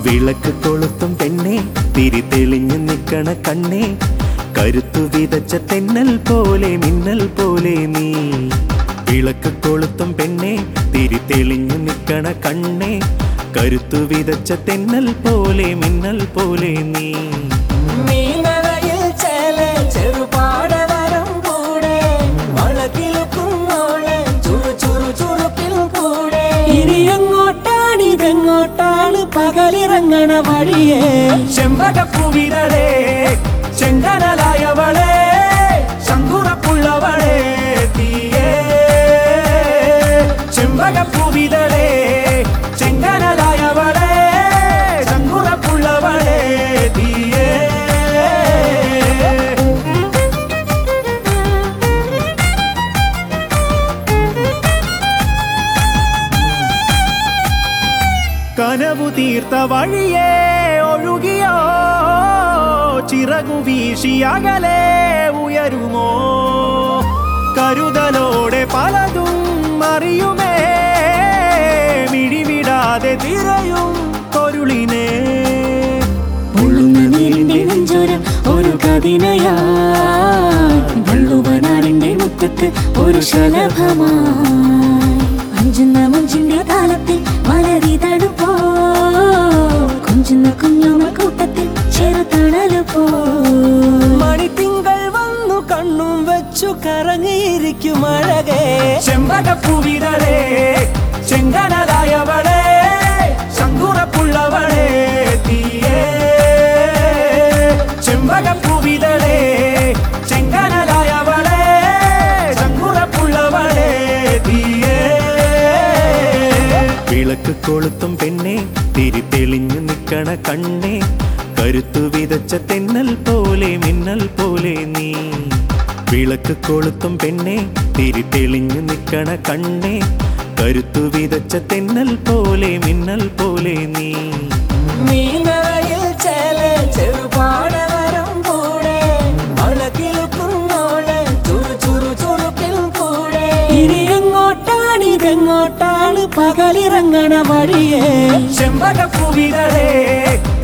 വിളക്ക് കൊളുത്തും പെണ്ണെ തിരി തെളിഞ്ഞു നിക്കണ കണ്ണേ കരുത്തു വിതച്ച തെന്നൽ പോലെ മിന്നൽ പോലെ നീ വിളക്ക് കൊളുത്തും പെണ്ണെ തിരി തെളിഞ്ഞു നിക്കണ കണ്ണേ കരുത്തു വിതച്ച തെന്നൽ പോലെ മിന്നൽ പോലെ നീ മീനറയിൽ ചേല ചെറുപാടവരം കൂടെ വളക്കിലുക്കുന്നോളെ ചുറു ചുറു ചുറുക്കിൽ കൂടെ ഇനി എങ്ങോട്ടാണ് ഇതെങ്ങോട്ടാണ് പകലിറങ്ങണ വഴിയേ ചെമ്പകപ്പൂവിരളേ ചെങ്കനലായവളെ ശങ്കുറപ്പുള്ളവളെ തീയേ ചെമ്പകപ്പൂവിരളേ ചെങ്കനലായവളെ ശങ്കുറപ്പുള്ളവളെ തീയേ കനവു തീർത്ത വഴിയേ ഒഴുകിയോ ചിറകു വീശിയകലെ ഉയരുമോ കരുതലോടെ പലതും അറിയുമേ മിഴിവിടാതെ തിരയും പൊരുളിനെ പൊള്ളുന്ന നീരിന്റെ നെഞ്ചോരം ഒരു കതിനയായി വള്ളുവനാടിന്റെ മുറ്റത്ത് ഒരു ശലഭമായി അഞ്ചുന്ന മുഞ്ചിന്റെ താളത്തിൽ മലരി തടുപ്പോ കുഞ്ചുന്ന കുഞ്ഞോമ കൂട്ടത്തിൽ ചെറുതണല് പോ മണിത്തിങ്കൾ വന്നു കണ്ണും വെച്ചു കറങ്ങിയിരിക്കും അഴകേ ചെമ്പകപ്പൂവിരളേ ചെങ്കനലായവളെ ശങ്കുറപ്പുള്ളവളെ തീയേ ചെമ്പകപ്പൂവിതളേ ചെങ്കനലായവളെ ശങ്കുറപ്പുള്ളവളെ തീയേ വിളക്ക് കൊളുത്തും പെണ്ണെ തിരി തെളിഞ്ഞു നിക്കണ കണ്ണേ കരുത്തു വിതച്ച തെന്നൽ പോലെ മിന്നൽ പോലെ നീ വിളക്ക് കൊളുത്തും പെണ്ണെ തിരി തെളിഞ്ഞു നിക്കണ കണ്ണേ കരുത്തു വിതച്ച തെന്നൽ പോലെ മിന്നൽ പോലെ നീ മീനറയിൽ ചേല ചെറുപാടവരം കൂടെ വളക്കിലുക്കുന്നോളെ ചുറു ചുറു ചുറുക്കിൽ കൂടെ ഇനി എങ്ങോട്ടാണ് ഇതെങ്ങോട്ടാണ് പകലിറങ്ങണ വഴിയേ ചെമ്പകപ്പൂവിരളേ